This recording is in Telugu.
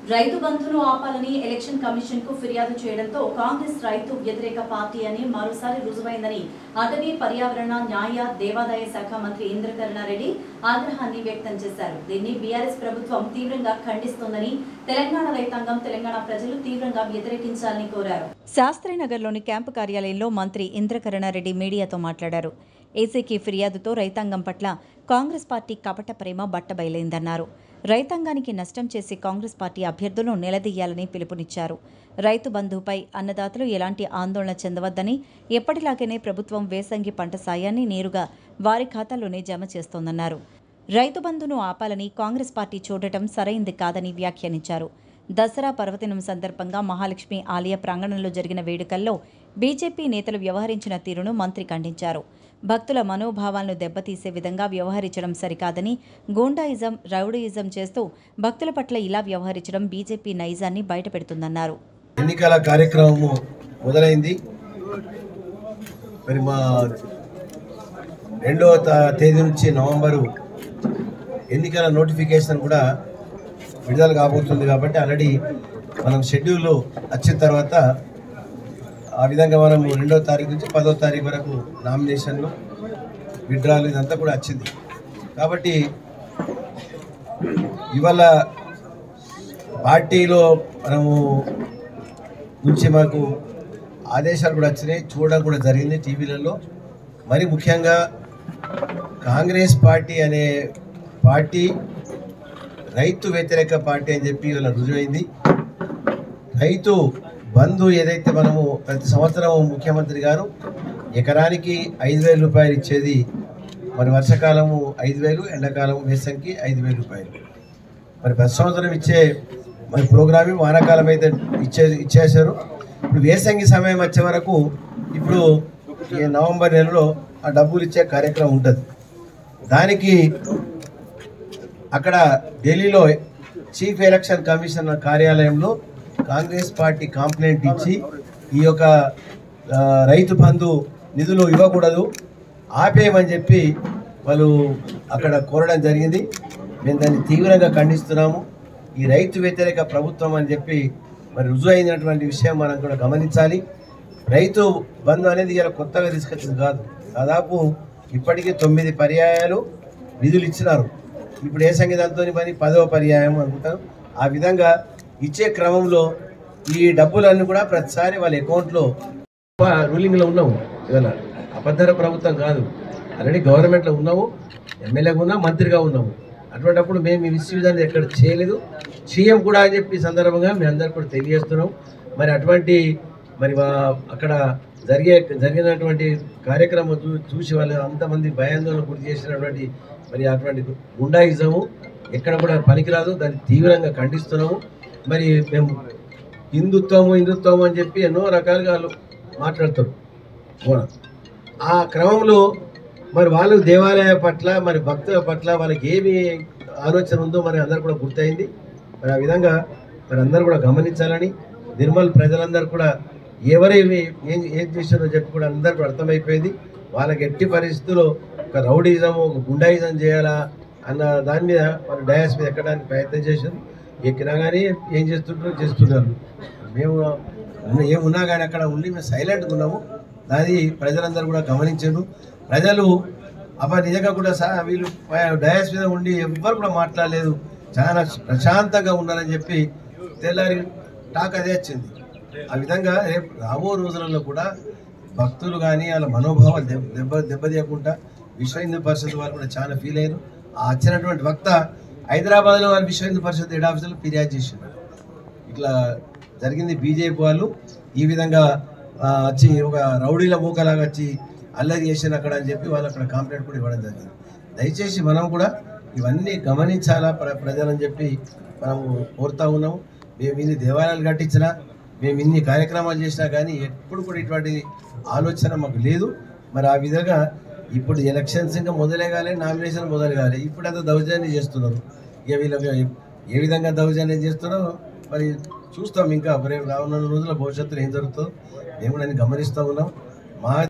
రైతు బంధును ఆపాలని ఎలక్షన్ కమిషన్ కు ఫిర్యాదు చేయడంతో కాంగ్రెస్ రైతు వ్యతిరేక పార్టీ అని మరోసారి రుజువైందని అటవీ పర్యావరణ న్యాయ దేవాదాయ శాఖ మంత్రి ఇంద్రకరణారెడ్డి ఆగ్రహాన్ని వ్యక్తం చేశారు దీన్ని బీఆర్ఎస్ ప్రభుత్వం తీవ్రంగా ఖండిస్తోందని తెలంగాణ రైతాంగం తెలంగాణ ప్రజలు తీవ్రంగా వ్యతిరేకించాలని కోరారు శాస్త్రీనగర్లోని క్యాంపు కార్యాలయంలో మంత్రి ఇంద్రకరణారెడ్డి మీడియాతో మాట్లాడారు ఏసీకి ఫిర్యాదుతో రైతాంగం పట్ల కాంగ్రెస్ పార్టీ కపట ప్రేమ బట్టబయలైందన్నారు రైతాంగానికి నష్టం చేసి కాంగ్రెస్ పార్టీ అభ్యర్థులను నిలదీయాలని పిలుపునిచ్చారు రైతు బంధుపై అన్నదాతలు ఎలాంటి ఆందోళన చెందవద్దని ఎప్పటిలాగానే ప్రభుత్వం వేసంగి పంట సాయాన్ని నేరుగా వారి ఖాతాలోనే జమ చేస్తోందన్నారు రైతు బంధును ఆపాలని కాంగ్రెస్ పార్టీ చూడటం సరైంది కాదని వ్యాఖ్యానించారు దసరా పర్వదినం సందర్భంగా మహాలక్ష్మి ఆలయ ప్రాంగణంలో జరిగిన వేడుకల్లో బీజేపీ నేతలు వ్యవహరించిన తీరును మంత్రి ఖండించారు భక్తుల మనోభావాలను దెబ్బతీసే విధంగా వ్యవహరించడం సరికాదని గూండాయిజం రౌడీయిజం చేస్తూ భక్తుల పట్ల ఇలా వ్యవహరించడం బీజేపీ నైజాన్ని బయటపెడుతుందన్నారు ఎన్నికల కార్యక్రమము మొదలైంది మరి మా రెండవ తా- తేదీ నుంచి నవంబరు ఎన్నికల నోటిఫికేషన్ కూడా విడుదల కాబోతుంది కాబట్టి ఆల్రెడీ మనం షెడ్యూల్ వచ్చిన తర్వాత ఆ విధంగా మనం రెండవ తారీఖు నుంచి పదో తారీఖు వరకు నామినేషన్లు విడ్రాలు ఇదంతా కూడా వచ్చింది కాబట్టి ఇవాళ పార్టీలో మనము నుంచి మాకు ఆదేశాలు కూడా వచ్చినాయి చూడడం కూడా జరిగింది టీవీలలో మరి ముఖ్యంగా కాంగ్రెస్ పార్టీ అనే పార్టీ రైతు వ్యతిరేక పార్టీ అని చెప్పి ఇవాళ రుజువైంది రైతు బంధు ఏదైతే మనము ప్రతి సంవత్సరం ముఖ్యమంత్రి గారు ఎకరానికి ఐదు వేల రూపాయలు ఇచ్చేది మరి వర్షాకాలము ఐదు వేలు ఎండాకాలం వేసంకి ఐదు వేల రూపాయలు మరి ప్రతి సంవత్సరం ఇచ్చే మరి ప్రోగ్రామింగ్ వానాకాలం అయితే ఇచ్చే ఇచ్చేశారు ఇప్పుడు వేసంగి సమయం వచ్చే వరకు ఇప్పుడు ఈ నవంబర్ నెలలో ఆ డబ్బులు ఇచ్చే కార్యక్రమం ఉంటుంది దానికి అక్కడ ఢిల్లీలో చీఫ్ ఎలక్షన్ కమిషనర్ కార్యాలయంలో కాంగ్రెస్ పార్టీ కంప్లైంట్ ఇచ్చి ఈ యొక్క ఆ, రైతు బంధు నిధులు ఇవ్వకూడదు ఆపేయమని చెప్పి వాళ్ళు అక్కడ కోరడం జరిగింది మేము దాన్ని తీవ్రంగా ఖండిస్తున్నాము ఈ రైతు వ్యతిరేక ప్రభుత్వం అని చెప్పి మరి రుజువు అయినటువంటి విషయం మనం కూడా గమనించాలి రైతు బంధు అనేది ఇలా కొత్తగా తీసుకొచ్చింది కాదు దాదాపు ఇప్పటికీ తొమ్మిది పర్యాయాలు నిధులు ఇచ్చినారు ఇప్పుడు ఏ సంగీతంతో పని పదవ పర్యాయం అనుకుంటారు ఆ విధంగా ఇచ్చే క్రమంలో ఈ డబ్బులన్నీ కూడా ప్రతిసారి వాళ్ళ అకౌంట్లో రూలింగ్లో ఉన్నాము ఇవాళ అబద్ధర ప్రభుత్వం కాదు ఆల్రెడీ గవర్నమెంట్లో ఉన్నాము ఎమ్మెల్యేగా ఉన్నాం మంత్రిగా ఉన్నాము అటువంటిప్పుడు మేము ఈ విషయ విధానం ఎక్కడ చేయలేదు సీఎం కూడా అని చెప్పి ఈ సందర్భంగా మేము అందరు కూడా తెలియజేస్తున్నాం మరి అటువంటి మరి వా- అక్కడ జరిగే జరిగినటువంటి కార్యక్రమం చూ చూసి వాళ్ళు అంతమంది భయాందోళన గురి చేసినటువంటి మరి అటువంటి గుండాయిజము ఎక్కడ కూడా పనికిరాదు దాన్ని తీవ్రంగా ఖండిస్తున్నాము మరి మేము హిందుత్వము హిందుత్వము అని చెప్పి ఎన్నో రకాలుగా వాళ్ళు మాట్లాడతారు కూడా ఆ క్రమంలో మరి వాళ్ళు దేవాలయ పట్ల మరి భక్తుల పట్ల వాళ్ళకి ఏమి ఆలోచన ఉందో మరి అందరు కూడా గుర్తయింది మరి ఆ విధంగా మరి అందరూ కూడా గమనించాలని నిర్మల్ ప్రజలందరూ కూడా ఎవరేమి ఏం ఏం చేశారో చెప్పి కూడా అందరూ కూడా అర్థమైపోయింది వాళ్ళకి ఎట్టి పరిస్థితుల్లో ఒక రౌడీజం ఒక గుండాయిజం చేయాలా అన్న దాని మీద మరి డయాస్ మీద ఎక్కడానికి ప్రయత్నం చేశారు ఎక్కినా కానీ ఏం చేస్తుంటారో చేస్తున్నారు మేము ఉన్న- ఏమున్నా కానీ అక్కడ ఉండి మేము సైలెంట్గా ఉన్నాము అది ప్రజలందరూ కూడా గమనించారు ప్రజలు అబ్బా నిజంగా కూడా సా వీళ్ళు డయాస్ మీద ఉండి ఎవ్వరు కూడా మాట్లాడలేదు చాలా ప్రశాంతంగా ఉన్నారని చెప్పి తెల్లారి టాక్ అదే వచ్చింది ఆ విధంగా రేపు రాబో రోజులలో కూడా భక్తులు కానీ వాళ్ళ మనోభావాలు దెబ్బ దెబ్బ దెబ్బతీయకుండా విశ్వ హిందూ పరిషత్ వాళ్ళు కూడా చాలా ఫీల్ అయ్యారు ఆ వచ్చినటువంటి వక్త హైదరాబాద్లో వాళ్ళు విశ్వ హిందూ పరిషత్ హెడ్ ఆఫీసులో ఫిర్యాదు చేశారు ఇట్లా జరిగింది బీజేపీ వాళ్ళు ఈ విధంగా ఆ, వచ్చి ఒక రౌడీల మూకలాగా వచ్చి అల్లరి చేసిన అక్కడ అని చెప్పి వాళ్ళు అక్కడ కంప్లైంట్ కూడా ఇవ్వడం జరిగింది దయచేసి మనం కూడా ఇవన్నీ గమనించాలా ప్ర ప్రజలని చెప్పి మనము కోరుతా ఉన్నాము మేము ఇన్ని దేవాలయాలు కట్టించినా మేము ఇన్ని కార్యక్రమాలు చేసినా కానీ ఎప్పుడు కూడా ఇటువంటి ఆలోచన మాకు లేదు మరి ఆ విధంగా ఇప్పుడు ఎలక్షన్స్ ఇంకా మొదలే కాలే నామినేషన్ మొదలు కాలే ఇప్పుడు అంతా దౌర్జన్యం చేస్తున్నారు ఇక వీళ్ళకి ఏ విధంగా దౌర్జన్యం చేస్తున్నారో మరి చూస్తాం ఇంకా రేపు రానున్న రోజుల భవిష్యత్తులో ఏం జరుగుతుందో మేము దాన్ని గమనిస్తూ ఉన్నాం మా